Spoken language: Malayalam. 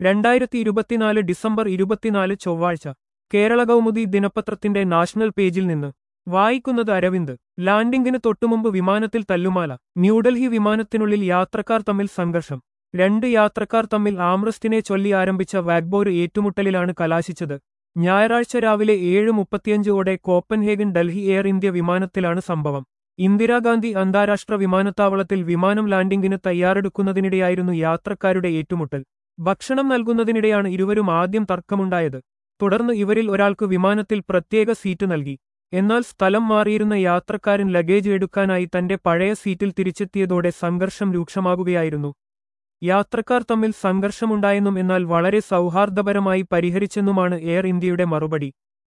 രണ്ടായിരത്തി ഇരുപത്തിനാല് ഡിസംബർ ഇരുപത്തിനാല് ചൊവ്വാഴ്ച കേരള കൗമുദി ദിനപത്രത്തിന്റെ നാഷണൽ പേജിൽ നിന്ന് വായിക്കുന്നത് അരവിന്ദ് ലാൻഡിംഗിന് തൊട്ടുമുമ്പ് വിമാനത്തിൽ തല്ലുമാല ന്യൂഡൽഹി വിമാനത്തിനുള്ളിൽ യാത്രക്കാർ തമ്മിൽ സംഘർഷം രണ്ട് യാത്രക്കാർ തമ്മിൽ ആംറസ്റ്റിനെ ചൊല്ലി ആരംഭിച്ച വാഗ്ബോർ ഏറ്റുമുട്ടലിലാണ് കലാശിച്ചത് ഞായറാഴ്ച രാവിലെ ഏഴ് മുപ്പത്തിയഞ്ചോടെ കോപ്പൻഹേഗൻ ഡൽഹി എയർ ഇന്ത്യ വിമാനത്തിലാണ് സംഭവം ഇന്ദിരാഗാന്ധി അന്താരാഷ്ട്ര വിമാനത്താവളത്തിൽ വിമാനം ലാൻഡിംഗിന് തയ്യാറെടുക്കുന്നതിനിടെയായിരുന്നു യാത്രക്കാരുടെ ഏറ്റുമുട്ടൽ ഭക്ഷണം നൽകുന്നതിനിടെയാണ് ഇരുവരും ആദ്യം തർക്കമുണ്ടായത് തുടർന്ന് ഇവരിൽ ഒരാൾക്ക് വിമാനത്തിൽ പ്രത്യേക സീറ്റ് നൽകി എന്നാൽ സ്ഥലം മാറിയിരുന്ന യാത്രക്കാരൻ ലഗേജ് എടുക്കാനായി തന്റെ പഴയ സീറ്റിൽ തിരിച്ചെത്തിയതോടെ സംഘർഷം രൂക്ഷമാകുകയായിരുന്നു യാത്രക്കാർ തമ്മിൽ സംഘർഷമുണ്ടായെന്നും എന്നാൽ വളരെ സൗഹാർദ്ദപരമായി പരിഹരിച്ചെന്നുമാണ് എയർ ഇന്ത്യയുടെ മറുപടി